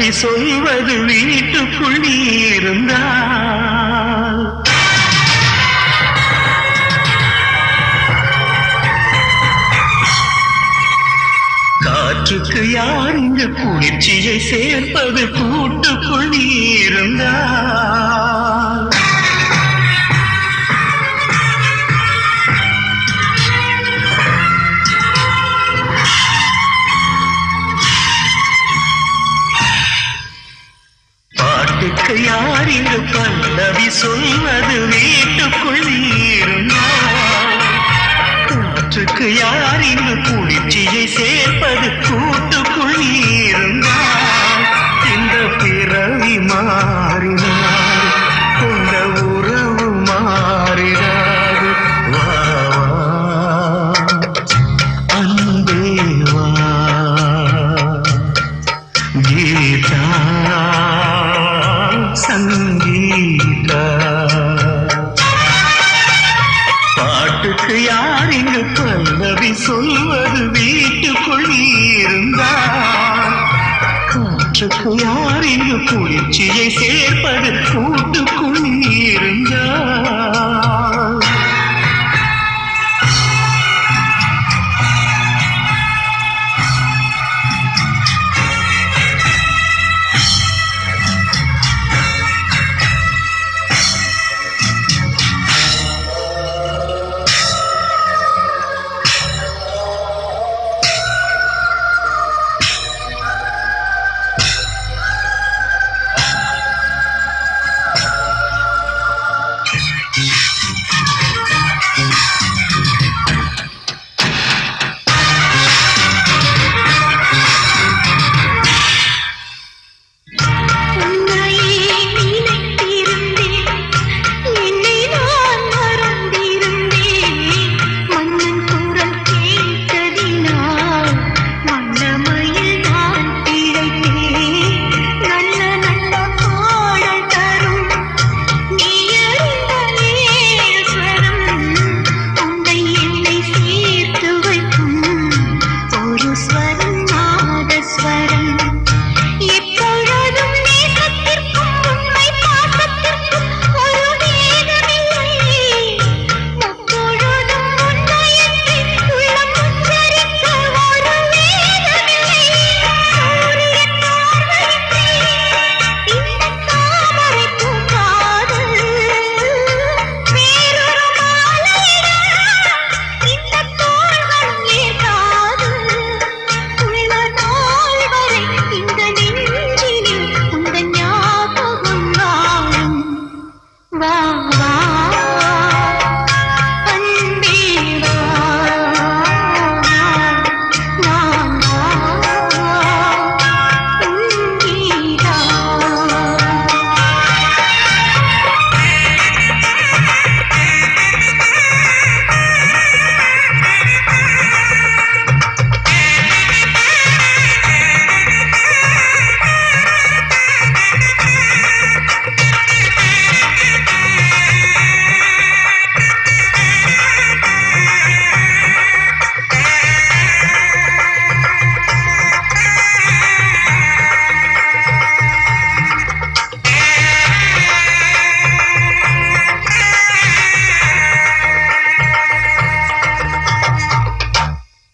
பல்லவி சொல்வது வீட்டுக்குள் நீ இருந்தால் காற்றுக்கு யார் இங்கு குளிர்ச்சியை சேர்ப்பது கூட்டுக்குள் நீ இருந்தால் பாட்டுக்கு யார் இங்கு பல்லவி சொல்வது வீட்டுக்குள் நீ இருந்தால் காற்றுக்கு யார் இங்கு குளிர்ச்சியை சேர்ப்பது கூட்டுக்குள் நீ இருந்தால் இந்த பிறவி மாறினார் இந்த உறவு மாறினார் வா வா அன்பே வா கீதா சங்கீதா பாட்டுக்கு யார் இங்கு பல்லவி சொல்வது வீட்டுக்குள் நீ இருந்தால் காற்றுக்கு யார் இங்கு குளிர்ச்சியை சேர்ப்பது கூட்டு